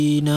தீனா.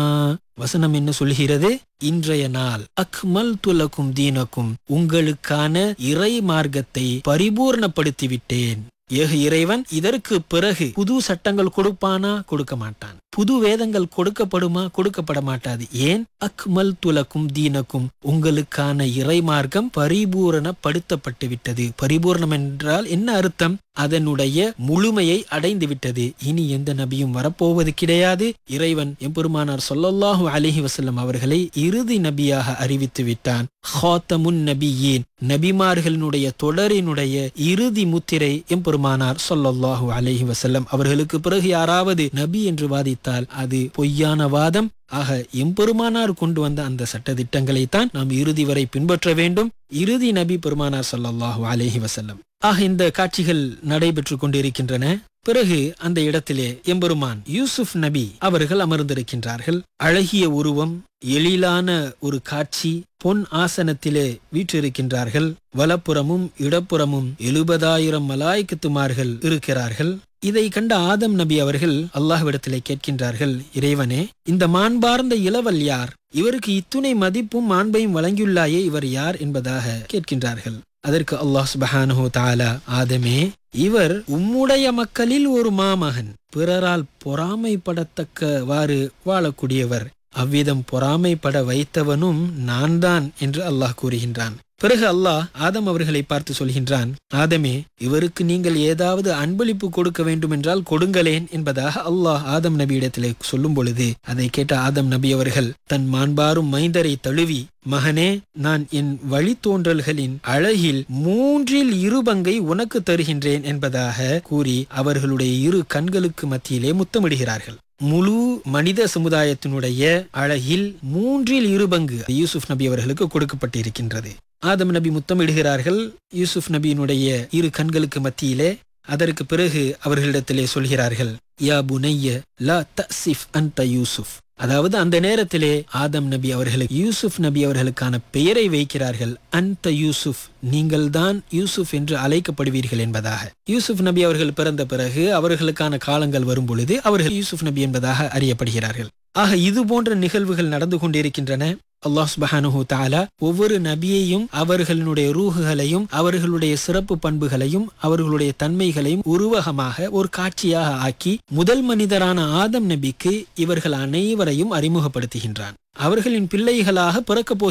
வசனம் என்ன சொல்கிறது இன்றைய நாள் அக்மல் துலக்கும் தீனக்கும் உங்களுக்கான இறை மார்க்கத்தை பரிபூர்ணப்படுத்தி விட்டேன் ஏக இறைவன் இதற்கு பிறகு புது சட்டங்கள் கொடுப்பானா கொடுக்க மாட்டான் புது வேதங்கள் கொடுக்கப்படுமா கொடுக்கப்பட மாட்டாது ஏன் அக்மல் துலக்கும் தீனக்கும் உங்களுக்கான இறை மார்க்கம் பரிபூரணப்படுத்தப்பட்டு விட்டது பரிபூர்ணம் என்றால் என்ன அர்த்தம் அதனுடைய முழுமையை அடைந்து விட்டது இனி எந்த நபியும் வரப்போவது கிடையாது இறைவன் எம்பெருமானார் சொல்லல்லாஹு அலிஹி வசல்லம் அவர்களை இறுதி நபியாக அறிவித்து விட்டான் ஹாத்தமுன் நபியேன் நபிமார்களினுடைய தொடரினுடைய இறுதி முத்திரை எம்பெருமானார் சொல்லல்லாஹு அலிஹி வசல்லம் அவர்களுக்கு பிறகு யாராவது நபி என்று வாதித்தால் அது பொய்யான வாதம் ஆக எம்பெருமானார் கொண்டு வந்த அந்த சட்ட திட்டங்களைத்தான் நாம் இறுதி வரை பின்பற்ற வேண்டும் இறுதி நபி பெருமானார் சொல்லல்லாஹு அலேஹி வசல்லம் ஆக இந்த காட்சிகள் நடைபெற்று கொண்டிருக்கின்றன பிறகு அந்த இடத்திலே எம்பெருமான் யூசுப் நபி அவர்கள் அமர்ந்திருக்கின்றார்கள் அழகிய உருவம் எழிலான ஒரு காட்சி பொன் ஆசனத்திலே வீற்றிருக்கின்றார்கள் வலப்புறமும் இடப்புறமும் எழுபதாயிரம் மலாய்க்கத்துமார்கள் இருக்கிறார்கள் இதை கண்ட ஆதம் நபி அவர்கள் அல்லாஹ்விடத்திலே கேட்கின்றார்கள் இறைவனே இந்த மாண்பார்ந்த இளவல் யார் இவருக்கு இத்துணை மதிப்பும் மாண்பையும் வழங்கியுள்ளாயே இவர் யார் என்பதாக கேட்கின்றார்கள் அதற்கு அல்லாஹ் சுபஹானஹு தாலா ஆதமே இவர் உம்முடைய மக்களில் ஒரு மாமகன் பிறரால் பொறாமைப்படத்தக்கவாறு வாழக்கூடியவர் அவ்விதம் பொறாமைப்பட வைத்தவனும் நான் தான் என்று அல்லாஹ் கூறுகின்றான் பிறகு அல்லாஹ் ஆதம் அவர்களை பார்த்து சொல்கின்றான் ஆதமே இவருக்கு நீங்கள் ஏதாவது அன்பளிப்பு கொடுக்க வேண்டும் என்றால் கொடுங்களேன் என்பதாக அல்லாஹ் ஆதம் நபியிடத்திலே சொல்லும் பொழுது அதை கேட்ட ஆதம் நபி அவர்கள் தன் மாண்பாரும் மைந்தரை தழுவி மகனே நான் என் வழித்தோன்றல்களின் அழகில் மூன்றில் இரு பங்கை உனக்கு தருகின்றேன் என்பதாக கூறி அவர்களுடைய இரு கண்களுக்கு மத்தியிலே முத்தமிடுகிறார்கள் முழு மனித சமுதாயத்தினுடைய அழகில் மூன்றில் இரு பங்கு யூசுப் நபி அவர்களுக்கு கொடுக்கப்பட்டிருக்கின்றது ஆதம் நபி முத்தமிடுகிறார்கள் யூசுப் நபியினுடைய இரு கண்களுக்கு மத்தியிலே அதற்கு பிறகு அவர்களிடத்திலே சொல்கிறார்கள் யா புனைய லா தசிஃப் அந்த யூசுப் அதாவது அந்த நேரத்திலே ஆதம் நபி அவர்களுக்கு யூசுப் நபி அவர்களுக்கான பெயரை வைக்கிறார்கள் அந்த யூசுப் நீங்கள் தான் யூசுப் என்று அழைக்கப்படுவீர்கள் என்பதாக யூசுப் நபி அவர்கள் பிறந்த பிறகு அவர்களுக்கான காலங்கள் வரும் பொழுது அவர்கள் யூசுப் நபி என்பதாக அறியப்படுகிறார்கள் ஆக இது போன்ற நிகழ்வுகள் நடந்து கொண்டிருக்கின்றன அல்லாஹ் சுபஹானுஹு தாலா ஒவ்வொரு நபியையும் அவர்களுடைய ரூகுகளையும் அவர்களுடைய சிறப்பு பண்புகளையும் அவர்களுடைய தன்மைகளையும் உருவகமாக ஒரு காட்சியாக ஆக்கி முதல் மனிதரான ஆதம் நபிக்கு இவர்கள் அனைவரையும் அறிமுகப்படுத்துகின்றான் அவர்களின் பிள்ளைகளாக பிறக்கப்